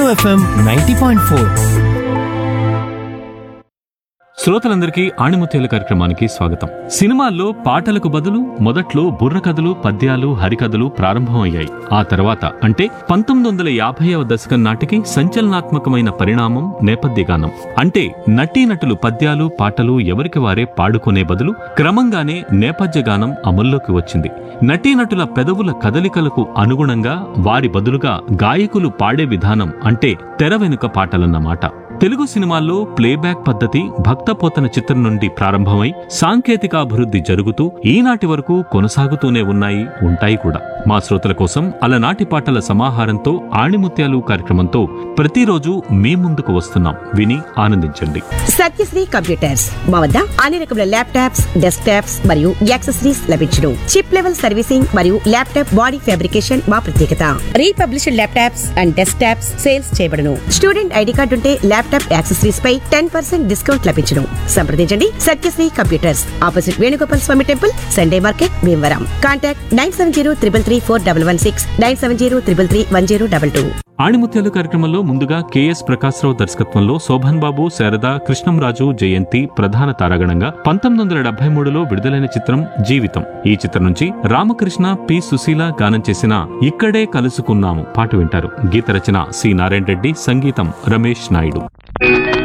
FM ninety point four శ్రోతలందరికీ ఆణిముత్యాల కార్యక్రమానికి స్వాగతం సినిమాల్లో పాటలకు బదులు మొదట్లో బుర్ర కథలు పద్యాలు హరికథలు ప్రారంభమయ్యాయి ఆ తర్వాత అంటే పంతొమ్మిది వందల యాభైవ దశకం నాటికి సంచలనాత్మకమైన పరిణామం నేపథ్య గానం అంటే నటీనటులు పద్యాలు పాటలు ఎవరికి వారే పాడుకునే బదులు క్రమంగానే నేపథ్య గానం అమల్లోకి వచ్చింది నటీనటుల పెదవుల కదలికలకు అనుగుణంగా వారి బదులుగా గాయకులు పాడే విధానం అంటే తెర వెనుక పాటలన్నమాట తెలుగు సినిమాల్లో ప్లేబ్యాక్ పద్ధతి భక్తపోతన చిత్రం నుండి ప్రారంభమై సాంకేతికాభివృద్ధి జరుగుతూ ఈనాటి వరకు కొనసాగుతూనే ఉన్నాయి ఉంటాయి కూడా మా శ్రోతల కోసం అలనాటి పాటల సమాహారంతో ఆణిముత్యాలు కార్యక్రమంతో ప్రతిరోజు మీ ముందుకు వస్తున్నాం విని ఆనందించండి సత్యశ్రీ కంప్యూటర్స్ మా వద్ద అన్ని రకముల ల్యాప్టాప్స్ డెస్క్ టాప్స్ మరియు యాక్సెసరీస్ లభించును చిప్ లెవెల్ సర్వీసింగ్ మరియు ల్యాప్టాప్ బాడీ ఫ్యాబ్రికేషన్ మా ప్రత్యేకత republished laptops and desktops sales చేయబడును స్టూడెంట్ ఐడి కార్డు ఉంటే ల్యాప్టాప్ యాక్సెసరీస్ పై టెన్ పర్సెంట్ డిస్కౌంట్ లభించును సంప్రదించండి Satyasri computers opposite Venugopal Swamy temple Sunday market Bhimavaram contact nine seven zero triple three four double one six nine seven zero triple three one zero double two ఆణిముత్యాలు కార్యక్రమంలో ముందుగా K S Prakash Rao దర్శకత్వంలో శోభన్ బాబు శారద కృష్ణంరాజు జయంతి ప్రధాన తారాగణంగా పంతొమ్మిది వందల డెబ్బై మూడులో విడుదలైన చిత్రం జీవితం ఈ చిత్రం నుంచి రామకృష్ణ పి సుశీల గానం చేసిన ఇక్కడే కలుసుకున్నాము పాట వింటారు గీత రచన సి నారాయణ రెడ్డి సంగీతం రమేష్ నాయుడు